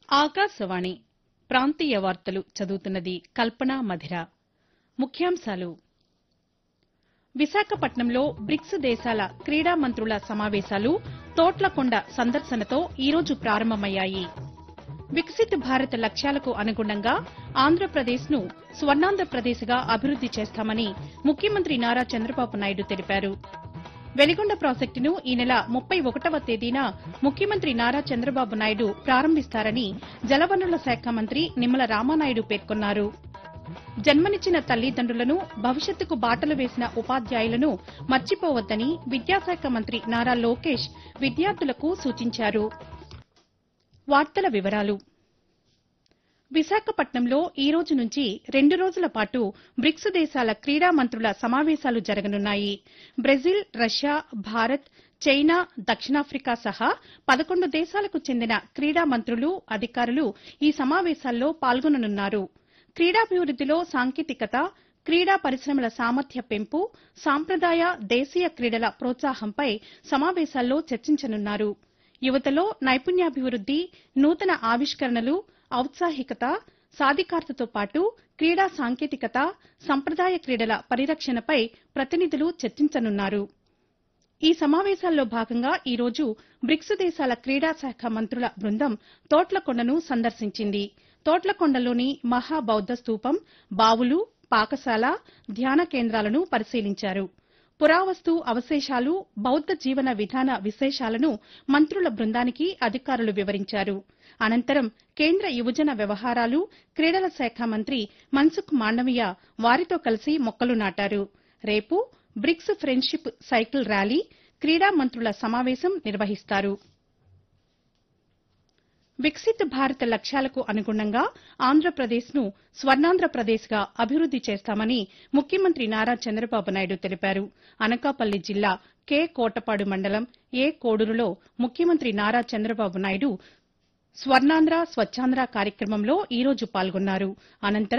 ఆకాశవాణి ప్రాంతీయ వార్తలు చదువుతున్నది కల్పన మధిర ముఖ్యాంశాలు విశాఖపట్నంలో బ్రిక్స్ దేశాల క్రీడా మంత్రుల సమావేశాలు తోట్లకొండ సందర్శనతో ఈరోజు ప్రారంభమయ్యాయి వికసిత్ భారత్ లక్ష్యాలకు అనుగుణంగా ఆంధ్రప్రదేశ్ను స్వర్ణాంధ్రప్రదేశ్గా అభివృద్ది చేస్తామని ముఖ్యమంత్రి నారా చంద్రబాబు నాయుడు తెలిపారు వెలిగొండ ప్రాజెక్టును ఈ నెల ముప్పై ఒకటవ తేదీన ముఖ్యమంత్రి నారా చంద్రబాబు నాయుడు ప్రారంభిస్తారని జలవనరుల శాఖ మంత్రి నిమ్మల రామానాయుడు పేర్కొన్నారు జన్మనిచ్చిన తల్లిదండ్రులను భవిష్యత్తుకు బాటలు వేసిన ఉపాధ్యాయులను మర్చిపోవద్దని విద్యాశాఖ మంత్రి నారా లోకేష్ విద్యార్థులకు సూచించారు వార్తల వివరాలు విశాఖపట్నంలో ఈ రోజు నుంచి రెండు రోజుల పాటు బ్రిక్స్ దేశాల క్రీడా మంత్రుల సమావేశాలు జరగనున్నాయి బ్రెజిల్ రష్యా భారత్ చైనా దక్షిణాఫ్రికా సహా పదకొండు దేశాలకు చెందిన క్రీడా మంత్రులు అధికారులు ఈ సమావేశాల్లో పాల్గొననున్నారు క్రీడాభివృద్దిలో సాంకేతికత క్రీడా పరిశ్రమల సామర్థ్య పెంపు సాంప్రదాయ దేశీయ క్రీడల ప్రోత్సాహంపై సమావేశాల్లో చర్చించనున్నారు యువతలో నైపుణ్యాభివృద్ది నూతన ఆవిష్కరణలు ఔత్సాహికత సాధికారతతో పాటు క్రీడా సాంకేతికత సంప్రదాయ క్రీడల పరిరక్షణపై ప్రతినిధులు చర్చించనున్నారు ఈ సమావేశాల్లో భాగంగా ఈ రోజు బ్రిక్స్ దేశాల క్రీడా శాఖ మంత్రుల బృందం తోట్లకొండను సందర్శించింది తోట్లకొండలోని మహాబౌద్ద స్తూపం బావులు పాకశాల ధ్యాన కేంద్రాలను పరిశీలించారు పురావస్తు అవశేషాలు బౌద్ద జీవన విధాన విశేషాలను మంత్రుల బృందానికి అధికారులు వివరించారు అనంతరం కేంద్ర యువజన వ్యవహారాలు క్రీడల శాఖ మంత్రి మన్సుఖ్ మాండవీయ వారితో కలిసి మొక్కలు నాటారు రేపు బ్రిక్స్ ఫ్రెండ్షిప్ సైకిల్ ర్యాలీ క్రీడా మంత్రుల సమావేశం నిర్వహిస్తారు వికసిత్ భారత్ లక్ష్యాలకు అనుగుణంగా ఆంధ్రప్రదేశ్ను స్వర్ణాంధ్రప్రదేశ్గా అభివృద్ది చేస్తామని ముఖ్యమంత్రి నారా చంద్రబాబు నాయుడు తెలిపారు అనకాపల్లి జిల్లా కె కోటపాడు మండలం ఏ కోడూరులో ముఖ్యమంత్రి నారా చంద్రబాబు నాయుడు స్వర్ణాంధ్ర స్వచ్ఛాంధ్ర కార్యక్రమంలో ఈ రోజు పాల్గొన్నారు అనంతరం